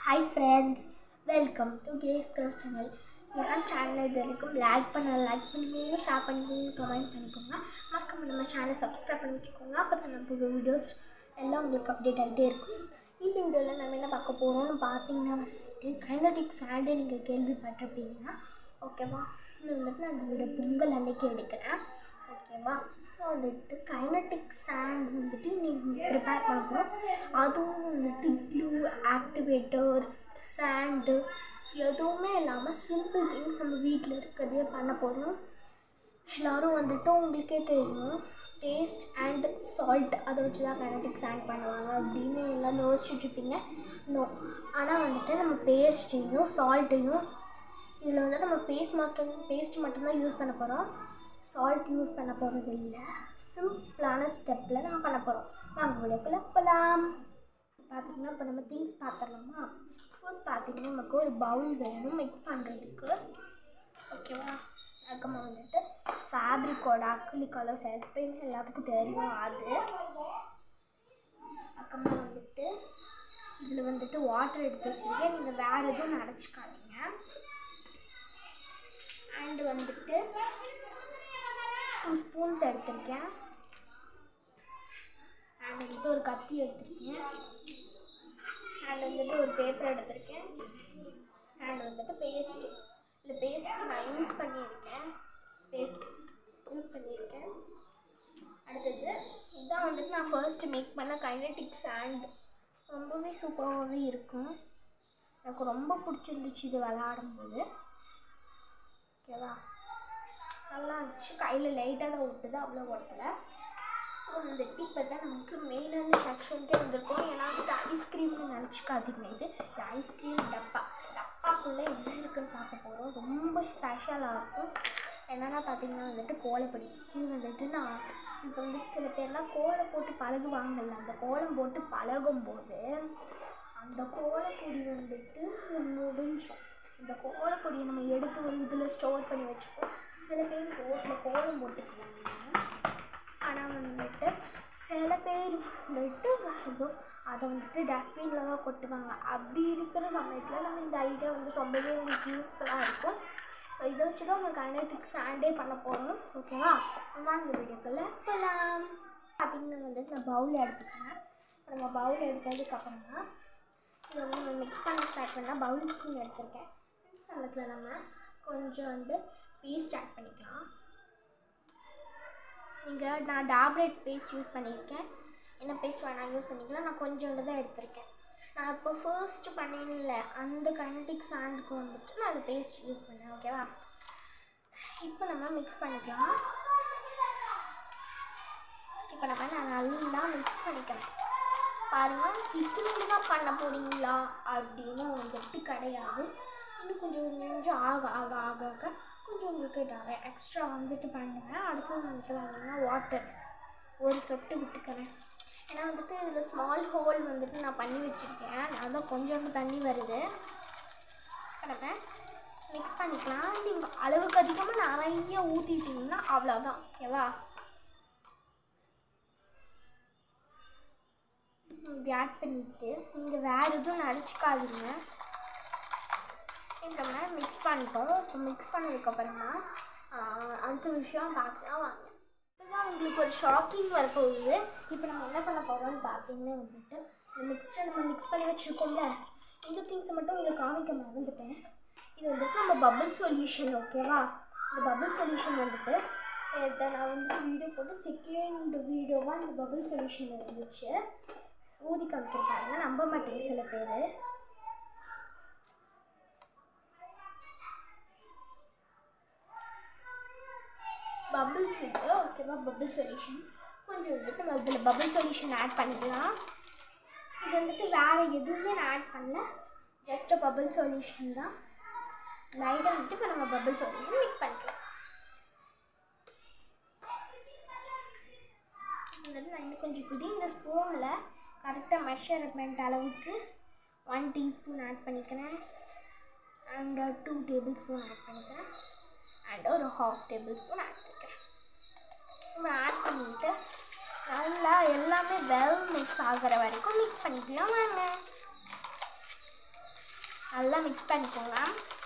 hi friends welcome to கேஸ் craft channel என் channel இது வரைக்கும் லைக் பண்ண லைக் பண்ணிக்கோங்க ஷேர் பண்ணிக்கோங்க கமெண்ட் பண்ணிக்கோங்க மறக்காம நம்ம சேனலை சப்ஸ்கிரைப் பண்ணி வச்சுக்கோங்க அப்போ தான் நம்ம வீடியோஸ் எல்லாம் உங்களுக்கு அப்டேட் ஆகிட்டே இருக்கும் இந்த வீடியோவில் நம்ம என்ன பார்க்க போகிறோம்னு பார்த்தீங்கன்னா வந்துட்டு கைனடிக் சாண்டு நீங்கள் கேள்விப்பட்டிருப்பீங்கன்னா ஓகேவா இது வந்துட்டு நான் இதோட பொங்கல் அன்னைக்கு எடுக்கிறேன் ஓகேவா ஸோ வந்துட்டு கைனட்டிக் சாண்ட் வந்துட்டு நீங்கள் ப்ரிப்பேர் பண்ண போகிறோம் அதுவும் வந்துட்டு க்ளூ ஆக்டிவேட்டர் சாண்டு எதுவுமே இல்லாமல் சிம்பிள் திங்ஸ் நம்ம வீட்டில் இருக்கிறதே பண்ண போகிறோம் எல்லோரும் வந்துட்டு உங்களுக்கே தெரியும் பேஸ்ட் அண்ட் சால்ட் அதை வச்சு தான் கைனட்டிக் சாண்ட் பண்ணுவாங்க அப்படின்னு எல்லாம் யோசிச்சுட்டு இருப்பீங்க நோ ஆனால் வந்துட்டு நம்ம பேஸ்ட்டையும் சால்ட்டையும் இதில் வந்து நம்ம பேஸ்ட் மட்டும் பேஸ்ட் மட்டும்தான் யூஸ் பண்ண போகிறோம் சால்ட் யூஸ் பண்ண போகிறது இல்லை சிம்பிளான ஸ்டெப்பில் நம்ம பண்ண போகிறோம் வாங்க வீடியோக்குள்ளே போகலாம் பார்த்தீங்கன்னா இப்போ நம்ம திங்ஸ் பார்த்துடலாமா ஃபர்ஸ்ட் பார்த்தீங்கன்னா நமக்கு ஒரு பவுல் வேணும் மிக்ஸ் பண்ணுறதுக்கு ஓகேவா அதுக்கப்புறமா வந்துட்டு ஃபேப்ரிக்கோட அக்ரிலிக் கலர்ஸ் எப்பயுமே எல்லாத்துக்கும் தெரியும் அது அப்புறமா வந்துட்டு இதில் வந்துட்டு வாட்டர் எடுத்து வச்சுருக்கேன் நீங்கள் வேறு எதுவும் நினச்சிக்காதீங்க அண்ட் வந்துட்டு டூ ஸ்பூன்ஸ் எடுத்திருக்கேன் அண்ட் வந்துட்டு ஒரு கத்தி எடுத்திருக்கேன் அண்ட் வந்துட்டு ஒரு பேப்பர் எடுத்திருக்கேன் அண்ட் வந்துட்டு பேஸ்ட்டு இந்த பேஸ்ட் நான் யூஸ் பண்ணியிருக்கேன் பேஸ்ட் யூஸ் பண்ணியிருக்கேன் அடுத்தது இதுதான் வந்துட்டு நான் ஃபர்ஸ்ட்டு மேக் பண்ண கைனட்டிக் சாண்ட் ரொம்பவே சூப்பராகவே இருக்கும் எனக்கு ரொம்ப பிடிச்சிருந்துச்சு இது விளாடும்போது ஓகேவா நல்லா இருந்துச்சு கையில் லைட்டாக தான் விட்டுது அவ்வளோ உடத்துல ஸோ வந்துட்டு இப்போ தான் நமக்கு மெயினான செக்ஷனுக்கே வந்திருக்கோம் ஏன்னா வந்துட்டு ஐஸ்கிரீம்னு நினச்சிக்காதீங்க இது இது ஐஸ்கிரீம் டப்பா டப்பாக்குள்ளே என்ன இருக்குன்னு பார்க்க போகிறோம் ரொம்ப ஸ்பெஷலாக இருக்கும் என்னென்னா பார்த்தீங்கன்னா வந்துட்டு கோலப்பொடி இது வந்துட்டு நான் இப்போ வந்துட்டு சில பேர்லாம் கோலம் போட்டு பழகுவாங்கல்ல அந்த கோலம் போட்டு பழகும்போது அந்த கோலப்பொடி வந்துட்டு முடிஞ்சோம் இந்த கோலப்பொடியை நம்ம எடுத்து ஒரு இதில் ஸ்டோர் பண்ணி வச்சுப்போம் சில பேர் ரோட்டில் கோலம் போட்டுக்குவாங்க ஆனால் வந்துட்டு சில பேர் வந்துட்டு ஏதோ அதை வந்துட்டு டஸ்ட்பினில் தான் கொட்டுவாங்க அப்படி இருக்கிற சமயத்தில் நம்ம இந்த ஐடியா வந்து ரொம்பவே உங்களுக்கு யூஸ்ஃபுல்லாக இருக்கும் ஸோ இதை வச்சு தான் உங்களுக்கு கைனடிக் சாண்டே பண்ண போகிறோம் ஓகேவா வாங்க வீடியோக்குள்ளே போகலாம் பார்த்தீங்கன்னா வந்துட்டு நான் பவுல் எடுத்துக்கிறேன் நம்ம பவுல் எடுத்ததுக்கப்புறமா இதை வந்து நம்ம மிக்ஸ் பண்ண ஸ்டார்ட் பண்ணால் பவுல் ஸ்பூன் எடுத்திருக்கேன் இந்த சமயத்தில் நம்ம கொஞ்சம் வந்து பேஸ்ட் ஆட் பண்ணிக்கலாம் நீங்கள் நான் டாப்லெட் பேஸ்ட் யூஸ் பண்ணியிருக்கேன் என்ன பேஸ்ட் வேணால் யூஸ் பண்ணிக்கலாம் நான் கொஞ்சோண்டு தான் எடுத்திருக்கேன் நான் இப்போ ஃபர்ஸ்ட் பண்ணேன்ல அந்த கைனடிக் சாண்டுக்கு வந்துட்டு நான் அந்த பேஸ்ட் யூஸ் பண்ணேன் ஓகேவா இப்போ நம்ம மிக்ஸ் பண்ணிக்கலாம் இப்போ நம்ம நான் நல்லா மிக்ஸ் பண்ணிக்கிறேன் பாருங்கள் இப்படி தான் பண்ண போகிறீங்களா அப்படின்னு வந்துட்டு கிடையாது இன்னும் கொஞ்சம் கொஞ்சம் ஆக ஆக ஆக ஆக கொஞ்சம் உங்களுக்கு நிறைய எக்ஸ்ட்ரா வந்துட்டு பண்ணுவேன் அடுத்தது வந்துட்டு பார்த்தீங்கன்னா வாட்டர் ஒரு சொட்டு விட்டுக்கிறேன் ஏன்னா வந்துட்டு இதில் ஸ்மால் ஹோல் வந்துட்டு நான் பண்ணி வச்சுருக்கேன் அதான் கொஞ்சோண்டு தண்ணி வருது நம்ம மிக்ஸ் பண்ணிக்கலாம் நீங்கள் அளவுக்கு அதிகமாக நிறைய ஊற்றிட்டீங்கன்னா அவ்வளோதான் ஓகேவா இப்படி ஆட் பண்ணிவிட்டு நீங்கள் வேறு எதுவும் நினச்சிக்காதீங்க இப்போ நம்ம மிக்ஸ் பண்ணிட்டோம் இப்போ மிக்ஸ் பண்ணதுக்கப்புறமா அடுத்த விஷயம் பார்க்கலாம் வாங்க இதுதான் உங்களுக்கு ஒரு ஷாக்கிங் வரப்போகுது இப்போ நம்ம என்ன பண்ண போகிறோம்னு பார்த்தீங்கன்னா வந்துட்டு இந்த மிக்ஸ்டர் நம்ம மிக்ஸ் பண்ணி வச்சுருக்கோம்ல இந்த திங்ஸை மட்டும் உங்களுக்கு காமிக்க மறந்துட்டேன் இது வந்துட்டு நம்ம பபிள் சொல்யூஷன் ஓகேவா இந்த பபிள் சொல்யூஷன் வந்துட்டு இதை நான் வந்து வீடியோ போட்டு செகண்ட் வீடியோவாக இந்த பபிள் சொல்யூஷன் இருந்துச்சு ஊதி காமிச்சிருக்காங்க நம்ப மாட்டேங்க சில பேர் பபிள்ஸ் இது ஓகேவா பபிள் சொல்யூஷன் கொஞ்சம் வந்துட்டு நம்ம இதில் பபிள் சொல்யூஷன் ஆட் பண்ணிக்கலாம் இது வந்துட்டு வேறு எதுவுமே நான் ஆட் பண்ணல ஜஸ்ட் பபிள் சொல்யூஷன் தான் லைட்டாக வந்துட்டு இப்போ நம்ம பபிள் சொல்யூஷன் மிக்ஸ் பண்ணிக்கலாம் வந்துட்டு நான் இன்னும் கொஞ்சம் குடி இந்த ஸ்பூனில் கரெக்டாக மெஷர்மெண்ட் அளவுக்கு ஒன் டீஸ்பூன் ஆட் பண்ணிக்கிறேன் and two tablespoon add பண்ணிக்கிறேன் அண்ட் ஒரு ஹாஃப் டேபிள் ஸ்பூன் ஆட் பண்ணிக்கிறேன் நம்ம ஆட் பண்ணிவிட்டு நல்லா எல்லாமே வெல் மிக்ஸ் ஆகிற வரைக்கும் மிக்ஸ் பண்ணிக்கலாம் வாங்க நல்லா மிக்ஸ் பண்ணிக்கோங்க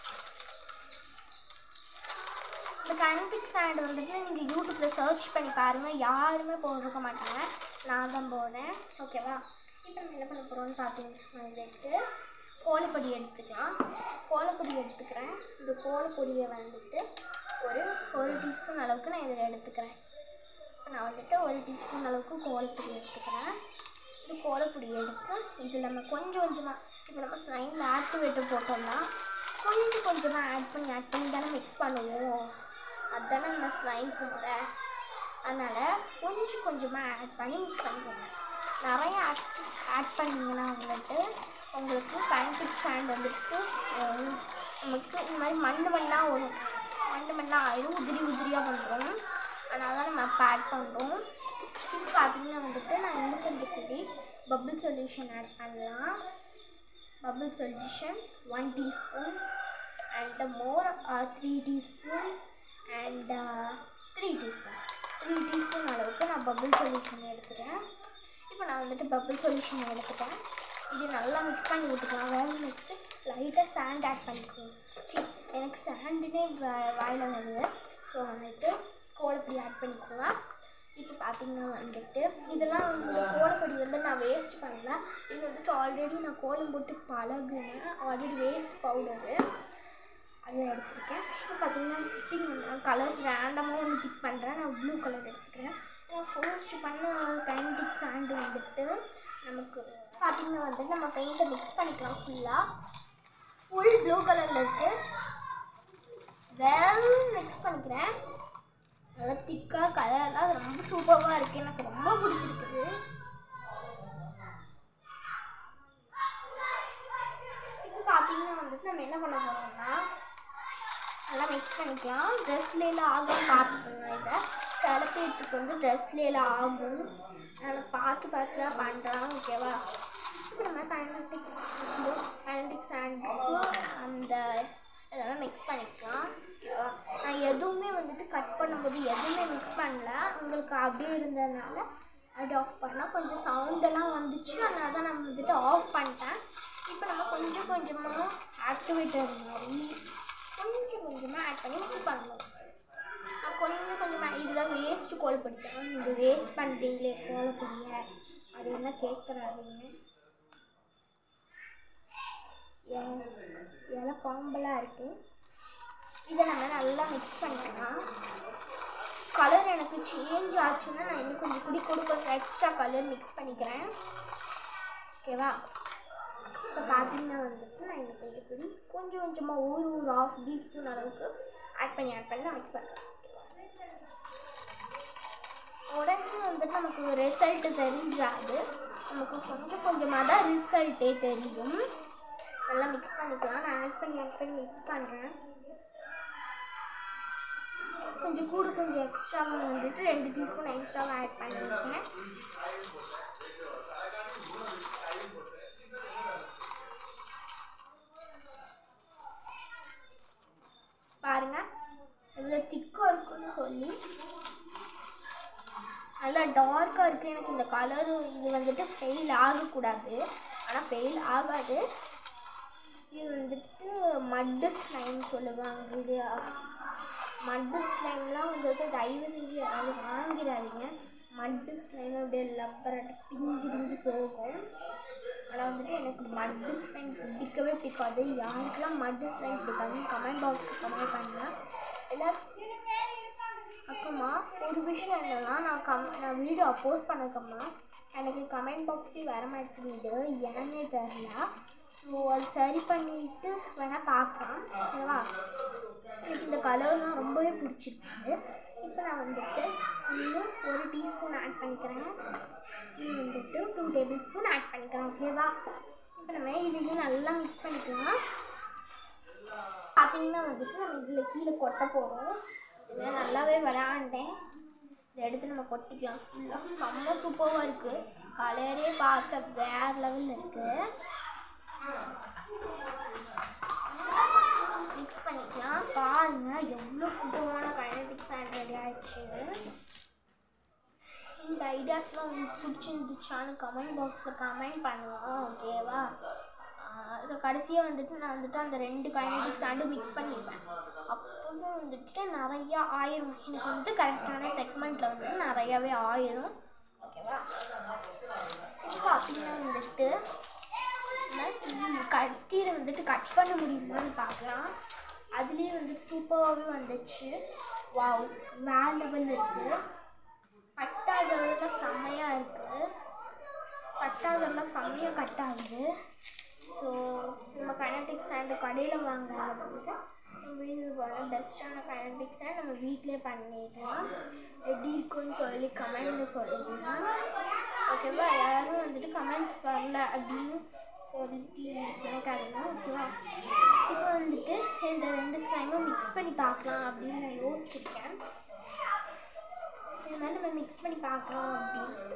இந்த கைனடிக் சாண்ட் வந்துட்டு நீங்கள் யூடியூப்பில் சர்ச் பண்ணி பாருங்கள் யாருமே போட்டிருக்க மாட்டாங்க நான் தான் போனேன் ஓகேவா இப்போ நம்ம என்ன பண்ண போகிறோம்னு பார்த்தீங்கன்னா வந்துட்டு கோலப்பொடி எடுத்துக்கலாம் கோலப்பொடி எடுத்துக்கிறேன் இந்த கோலப்பொடியை வந்துட்டு ஒரு ஒரு டீஸ்பூன் அளவுக்கு நான் இதில் எடுத்துக்கிறேன் இப்போ நான் வந்துட்டு ஒரு டீஸ்பூன் அளவுக்கு கோலப்பொடி எடுத்துக்கிறேன் இது கோலப்பொடி எடுத்து இது நம்ம கொஞ்சம் கொஞ்சமாக இப்போ நம்ம ஸ்லைமில் ஆக்டிவேட்டர் போட்டோம்னா கொஞ்சம் கொஞ்சமாக ஆட் பண்ணி ஆட் பண்ணி தானே மிக்ஸ் பண்ணுவோம் அதுதானே நம்ம ஸ்லைம்க்கு முறை அதனால் கொஞ்சம் கொஞ்சமாக ஆட் பண்ணி மிக்ஸ் பண்ணிக்கோங்க நிறைய ஆட் ஆட் பண்ணிங்கன்னா வந்துட்டு உங்களுக்கு பேண்டிக் சாண்ட் வந்துட்டு அஹ், நமக்கு இந்த மாதிரி மண் மண்ணாக வரும் மண் மண்ணாக ஆயிடும் உதிரி உதிரியாக வந்துடும் அதனால தான் நம்ம அப்போ ஆட் பண்ணுறோம் இப்போ பார்த்தீங்கன்னா வந்துட்டு நான் இன்னும் கொஞ்சம் கூடி பபிள் சொல்யூஷன் ஆட் பண்ணலாம் bubble solution 1 teaspoon and uh, more uh, 3 teaspoon and uh, 3 teaspoon 3 teaspoon அளவுக்கு நான் bubble solution எடுத்துக்கிறேன் இப்போ நான் வந்துட்டு bubble solution எடுத்துட்டேன் இது நல்லா மிக்ஸ் பண்ணி விட்டுக்கலாம் வேறு மிக்ஸு லைட்டாக சாண்ட் ஆட் பண்ணிக்கோங்க சி எனக்கு சாண்டுனே வாயில் வருது ஸோ வந்துட்டு கோலப்பொடி ஆட் பண்ணிக்கோங்க இப்போ பார்த்தீங்கன்னா வந்துட்டு இதெல்லாம் இந்த கோலப்பொடி வந்து நான் வேஸ்ட் பண்ணல இது வந்துட்டு ஆல்ரெடி நான் கோலம் போட்டு பழகுனேன் ஆல்ரெடி வேஸ்ட் பவுடரு அதை எடுத்துருக்கேன் இப்போ பார்த்தீங்கன்னா பிக்கிங் கலர்ஸ் ரேண்டமாக ஒன்று பிக் பண்ணுறேன் நான் ப்ளூ கலர் எடுத்துக்கிறேன் நான் ஃபர்ஸ்ட் பண்ண கைண்டிக் சாண்டு வந்துட்டு நமக்கு பார்த்தீங்கன்னா வந்துட்டு நம்ம பெயிண்ட்டை மிக்ஸ் பண்ணிக்கலாம் ஃபுல்லாக ஃபுல் ப்ளூ கலரில் இருக்குது வெல் மிக்ஸ் பண்ணிக்கிறேன் நல்லா திக்காக கலர்லாம் ரொம்ப சூப்பராக இருக்குது எனக்கு ரொம்ப பிடிச்சிருக்குது இப்போ பார்த்தீங்கன்னா வந்துட்டு நம்ம என்ன பண்ண போகிறோம்னா நல்லா மிக்ஸ் பண்ணிக்கலாம் ட்ரெஸ்லேலாம் ஆகும் பார்த்துக்கோங்க இதை சில பேர்த்துக்கு வந்து ட்ரெஸ்லேலாம் ஆகும் அதனால் பார்த்து பார்த்து தான் பண்ணுறோம் ஓகேவா இப்போ நம்ம கைனடிக்ஸ் கைனடிக் சாண்டுக்கு அந்த இதெல்லாம் மிக்ஸ் பண்ணிக்கலாம் ஓகேவா நான் எதுவுமே வந்துட்டு கட் பண்ணும்போது எதுவுமே மிக்ஸ் பண்ணல உங்களுக்கு அப்படியே இருந்ததுனால அது ஆஃப் பண்ணால் கொஞ்சம் சவுண்டெல்லாம் வந்துச்சு அதனால தான் நான் வந்துட்டு ஆஃப் பண்ணிட்டேன் இப்போ நம்ம கொஞ்சம் கொஞ்சமாக ஆக்டிவேட்டர் மாதிரி கொஞ்சம் கொஞ்சமாக ஆட் பண்ணி மிக்ஸ் பண்ணணும் நான் கொஞ்சம் கொஞ்சமாக இதில் வேஸ்ட் கோல் படிக்கிறேன் நீங்கள் வேஸ்ட் பண்ணுறீங்களே கோலப்பொடிய அது என்ன கேட்குறாருங்க இலை காம்பலாக இருக்குது இதை நம்ம நல்லா மிக்ஸ் பண்ணிக்கலாம் கலர் எனக்கு சேஞ்ச் ஆச்சுன்னா நான் இன்னும் கொஞ்சம் குடி கூட கொஞ்சம் எக்ஸ்ட்ரா கலர் மிக்ஸ் பண்ணிக்கிறேன் ஓகேவா இப்போ பார்த்தீங்கன்னா வந்துட்டு நான் இன்னும் கொஞ்சம் குடி கொஞ்சம் கொஞ்சமாக ஒரு ஒரு ஆஃப் டீஸ்பூன் அளவுக்கு ஆட் பண்ணி ஆட் பண்ணி நான் மிக்ஸ் பண்ணுறேன் உடனே வந்துட்டு நமக்கு ரிசல்ட் தெரிஞ்சாது நமக்கு கொஞ்சம் கொஞ்சமாக தான் ரிசல்ட்டே தெரியும் நல்லா மிக்ஸ் பண்ணிக்கலாம் நான் ஆட் பண்ணி ஆட் பண்ணி மிக்ஸ் பண்ணுறேன் கொஞ்சம் கூட கொஞ்சம் எக்ஸ்ட்ராவாக வந்துட்டு ரெண்டு டீஸ்பூன் எக்ஸ்ட்ராவாக ஆட் பண்ணியிருக்கேன் பாருங்க எவ்வளோ திக்காக இருக்குன்னு சொல்லி நல்லா டார்க்காக இருக்குது எனக்கு இந்த கலரு இது வந்துட்டு ஃபெயில் ஆகக்கூடாது ஆனால் ஃபெயில் ஆகாது இது வந்துட்டு மட்டு ஸ்லைம் சொல்லுவாங்க இது மட்டு ஸ்லைம்லாம் வந்துட்டு தயவு செஞ்சு யாராவது வாங்கிடாதீங்க மட்டு ஸ்லைம் அப்படியே லப்பராட்டு பிஞ்சு பிஞ்சு போகும் ஆனால் வந்துட்டு எனக்கு மட்டு ஸ்லைம் பிடிக்கவே பிடிக்காது யாருக்கெல்லாம் மட்டு ஸ்லைம் பிடிக்காதுன்னு கமெண்ட் பாக்ஸில் கமெண்ட் பண்ணுங்கள் இல்லை அக்கம்மா ஒரு விஷயம் என்னன்னா நான் கம் நான் வீடியோ அப்போஸ் பண்ணக்கம்மா எனக்கு கமெண்ட் பாக்ஸே வர மாட்டேங்குது ஏன்னே தெரில ஸோ அது சரி பண்ணிட்டு வேணால் பார்க்கலாம் ஓகேவா எனக்கு இந்த கலர்லாம் ரொம்பவே பிடிச்சிருக்கு இப்போ நான் வந்துட்டு இன்னும் ஒரு டீஸ்பூன் ஆட் பண்ணிக்கிறேன் இது வந்துட்டு டூ டேபிள் ஸ்பூன் ஆட் பண்ணிக்கிறேன் ஓகேவா இப்போ நம்ம இதையும் நல்லா மிக்ஸ் பண்ணிக்கலாம் பார்த்தீங்கன்னா வந்துட்டு நம்ம இதில் கீழே கொட்ட போகிறோம் இதில் நல்லாவே விளையாண்டேன் இதை எடுத்து நம்ம கொட்டிக்கலாம் ஃபுல்லாக செம்ம சூப்பராக இருக்குது கலரே பார்க்க வேறு லெவலில் இருக்குது மிக்ஸ் பண்ணிக்கலாம் பாருங்க எவ்வளோ சூப்பரான கைனடிக் சாண்ட் ரெடி ஆயிடுச்சுன்னு இந்த ஐடியாஸ்லாம் உங்களுக்கு பிடிச்சிருந்துச்சான்னு கமெண்ட் பாக்ஸில் கமெண்ட் பண்ணுவோம் ஓகேவா கடைசியாக வந்துட்டு நான் வந்துட்டு அந்த ரெண்டு கைனடிக் சாண்டும் மிக்ஸ் பண்ணிப்பேன் அப்போது வந்துட்டு நிறையா ஆயிரும் எனக்கு வந்துட்டு கரெக்டான செக்மெண்ட்டில் வந்து நிறையாவே ஆயிரும் ஓகேவா இப்போ அப்படின்னா வந்துட்டு கட்டியில் வந்துட்டு கட் பண்ண முடியுமான்னு பார்க்கலாம் அதுலேயே வந்துட்டு சூப்பராகவே வந்துச்சு வாவ் வேற லெவல் இருக்குது கட்டாததெல்லாம் செம்மையாக இருக்குது கட்டாதெல்லாம் செம்மையாக கட் ஆகுது ஸோ நம்ம கைனடிக் சாண்டு கடையில் வாங்குறத வந்துட்டு நம்ம இது போல பெஸ்ட்டான கைனடிக் சாண்ட் நம்ம வீட்டிலே பண்ணிக்கலாம் எப்படி இருக்குன்னு சொல்லி கமெண்ட்டில் சொல்லுங்க ஓகேவா யாரும் வந்துட்டு கமெண்ட்ஸ் வரல அப்படின்னு சொல்லிட்டு நினைக்காதீங்க ஓகேவா இப்போ வந்துட்டு இந்த ரெண்டு ஸ்லைமும் மிக்ஸ் பண்ணி பார்க்கலாம் அப்படின்னு நான் யோசிச்சிருக்கேன் இது மாதிரி நம்ம மிக்ஸ் பண்ணி பார்க்கலாம் அப்படின்ட்டு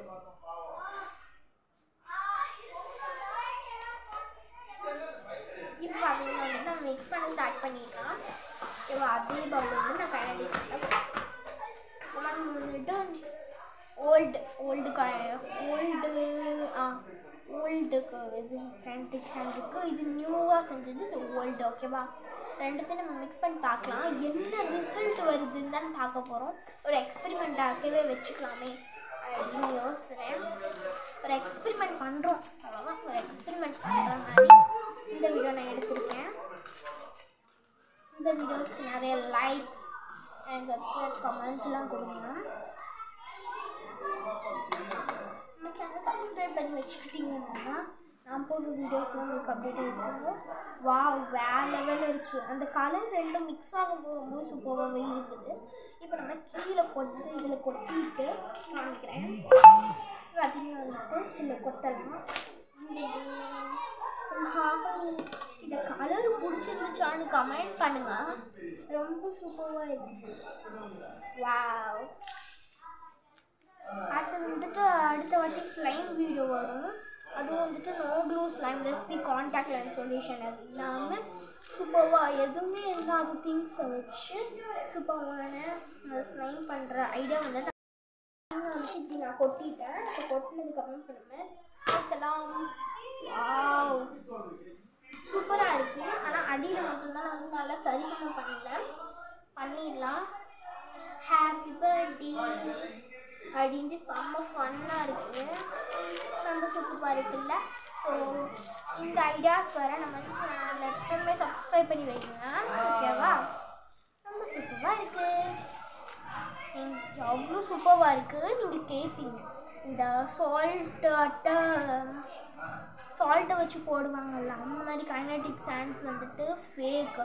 இப்போ பார்த்தீங்கன்னா வந்துட்டு நம்ம மிக்ஸ் பண்ண ஸ்டார்ட் பண்ணிடலாம் இப்போ அதே பவுல் வந்து நான் கரண்டி நம்ம வந்துட்டு ஓல்டு ஓல்டு க ஓல்டு ஆ ஓல்டுக்கு இது கரண்டிக் சாண்டுக்கு இது நியூவாக செஞ்சது இது ஓல்டு ஓகேவா ரெண்டுத்தையும் நம்ம மிக்ஸ் பண்ணி பார்க்கலாம் என்ன ரிசல்ட் வருதுன்னு தான் பார்க்க போகிறோம் ஒரு எக்ஸ்பெரிமெண்ட்டாகவே வச்சுக்கலாமே அப்படின்னு யோசிக்கிறேன் ஒரு எக்ஸ்பெரிமெண்ட் பண்ணுறோம் அவ்வளோதான் ஒரு எக்ஸ்பெரிமெண்ட் பண்ணுற மாதிரி இந்த வீடியோ நான் எடுத்திருக்கேன் இந்த வீடியோஸ்க்கு நிறைய லைக்ஸ் அண்ட் கமெண்ட்ஸ்லாம் கொடுங்க நம்ம சேனல் சப்ஸ்கிரைப் பண்ணி வச்சுக்கிட்டீங்கன்னா நான் போடுற வீடியோஸ்லாம் உங்களுக்கு அப்டேட் இருக்கும் வா வேற லெவலில் இருக்குது அந்த கலர் ரெண்டும் மிக்ஸ் ஆகும்போது ரொம்ப சூப்பராகவே இருக்குது இப்போ நம்ம கீழே கொண்டு இதில் கொட்டிட்டு காமிக்கிறேன் பார்த்தீங்கன்னா வந்துட்டு இதில் கொட்டலாம் இந்த கலர் பிடிச்சிருந்துச்சான்னு கமெண்ட் பண்ணுங்க ரொம்ப சூப்பராக இருக்கு வாவ் அடுத்து வந்துட்டு அடுத்த வாட்டி ஸ்லைம் வீடியோ வரும் அதுவும் வந்துட்டு no glue slime recipe contact lens solution அது இல்லாமல் சூப்பராக எதுவுமே இல்லாத திங்ஸை வச்சு சூப்பரான ஸ்லைம் பண்ணுற ஐடியா வந்து நான் வந்துட்டு இப்படி நான் கொட்டிட்டேன் இப்போ கொட்டினதுக்கப்புறம் இப்போ நம்ம பார்க்கலாம் வாவ் சூப்பராக இருக்குது ஆனால் அடியில் மட்டும்தான் நான் வந்து நல்லா சரிசமம் பண்ணல பண்ணிடலாம் ஹாப்பி பர்த்டே அப்படின்ட்டு செம்ம ஃபன்னாக இருக்குது ரொம்ப சூப்பராக இருக்குல்ல ஸோ இந்த ஐடியாஸ் வர நம்ம எப்பவுமே சப்ஸ்கிரைப் பண்ணி வைங்க ஓகேவா ரொம்ப சூப்பராக இருக்குது அவ்வளோ சூப்பராக இருக்குது நீங்கள் கேட்பீங்க இந்த சால்ட் அட்டை சால்ட்டை வச்சு போடுவாங்கல்ல அந்த மாதிரி கைனடிக் சாண்ட்ஸ் வந்துட்டு ஃபேக்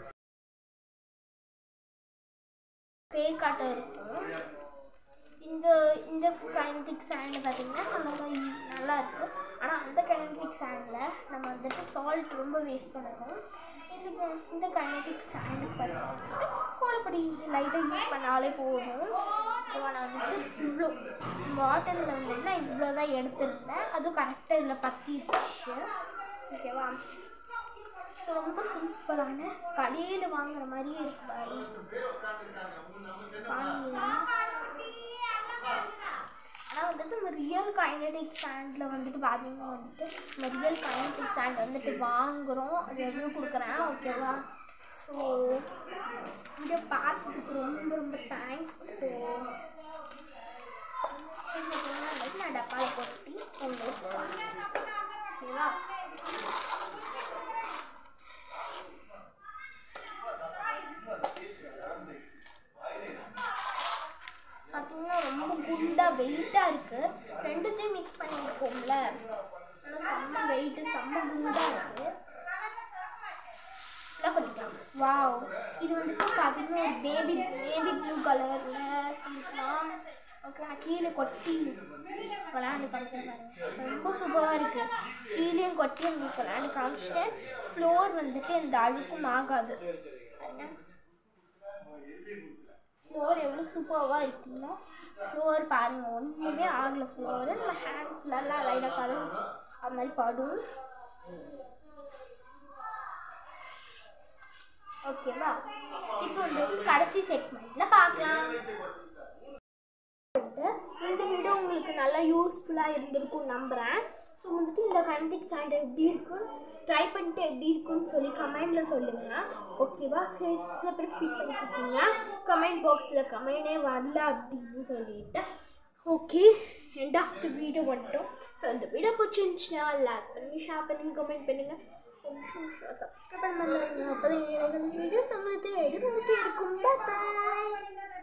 ஃபேக் ஆட்டை இருக்கும் இந்த இந்த கைனடிக் சாண்ட் பார்த்தீங்கன்னா நல்லா நல்லா இருக்குது ஆனால் அந்த கைனடிக் சாண்டில் நம்ம வந்துட்டு சால்ட் ரொம்ப வேஸ்ட் பண்ணணும் இந்த இந்த கைனடிக் சாண்டு பார்த்தீங்கன்னா கோலப்பொடி லைட்டாக யூஸ் பண்ணாலே போதும் இப்போ நான் வந்துட்டு இவ்வளோ பாட்டிலில் வந்துட்டு நான் இவ்வளோ தான் எடுத்திருந்தேன் அதுவும் கரெக்டாக இதில் பற்றிடுச்சு ஓகேவா ஸோ ரொம்ப சிம்பிளான கடையில் வாங்குற மாதிரியே இருக்கு பாருங்க ஆனால் வந்துட்டு நம்ம ரியல் கைனடிக் சாண்டில் வந்துட்டு பார்த்தீங்கன்னா வந்துட்டு நம்ம ரியல் கைனடிக் சாண்ட் வந்துட்டு வாங்குகிறோம் ரிவ்யூ கொடுக்குறேன் ஓகேவா ஸோ வீடியோ பார்த்ததுக்கு ரொம்ப ரொம்ப தேங்க்ஸ் ஸோ வந்துட்டு நான் டப்பாவில் கொட்டி உங்களுக்கு ஓகேவா பார்த்தீங்கன்னா ரொம்ப குண்டாக வெயிட்டாக இருக்குது ரெண்டுத்தையும் மிக்ஸ் பண்ணியிருக்கோம்ல ஆனால் செம்ம வெயிட்டு செம்ம குண்டாக இருக்குது எல்லாம் பண்ணிக்கலாம் வாவ் இது வந்துட்டு பார்த்தீங்கன்னா ஒரு பேபி பேபி ப்ளூ கலரில் இருக்கலாம் ஓகே நான் கீழே கொட்டி விளையாண்டு காமிக்கிறேன் பாருங்க ரொம்ப சூப்பராக இருக்குது கீழேயும் கொட்டி உங்களுக்கு விளையாண்டு காமிச்சிட்டேன் ஃப்ளோர் வந்துட்டு எந்த அழுக்கும் ஆகாது பாருங்க ஃப்ளோர் எவ்வளோ சூப்பராக இருக்குல்ல ஃப்ளோர் பாருங்கள் ஒன்றுமே ஆகலை ஃப்ளோரு நம்ம ஹேண்ட்ஸ்லலாம் லைட்டாக கலர் அது மாதிரி படும் ஓகேவா இப்போ வந்து கடைசி செக்மெண்ட்டில் பார்க்கலாம் இந்த வீடியோ உங்களுக்கு நல்லா யூஸ்ஃபுல்லாக இருந்திருக்கும் நம்புகிறேன் ஸோ வந்துட்டு இந்த கைனடிக் சாண்ட் எப்படி இருக்கும் ட்ரை பண்ணிட்டு எப்படி இருக்குன்னு சொல்லி கமெண்டில் சொல்லுங்கள் ஓகேவா சரி சில பேர் ஃபீல் பண்ணிக்கிட்டீங்க கமெண்ட் பாக்ஸில் கமெண்டே வரல அப்படின்னு சொல்லிட்டு okay end of the video வந்துட்டோம் ஸோ இந்த வீடியோ பிடிச்சிருந்துச்சுன்னா லைக் பண்ணி ஷேர் பண்ணி கமெண்ட் பண்ணுங்கள் சப்ஸ்கிரைப் பண்ண மாதிரி அப்போ தான் வீடியோஸ் உங்களுக்கு தேடி வந்துட்டு இருக்கும் பாய்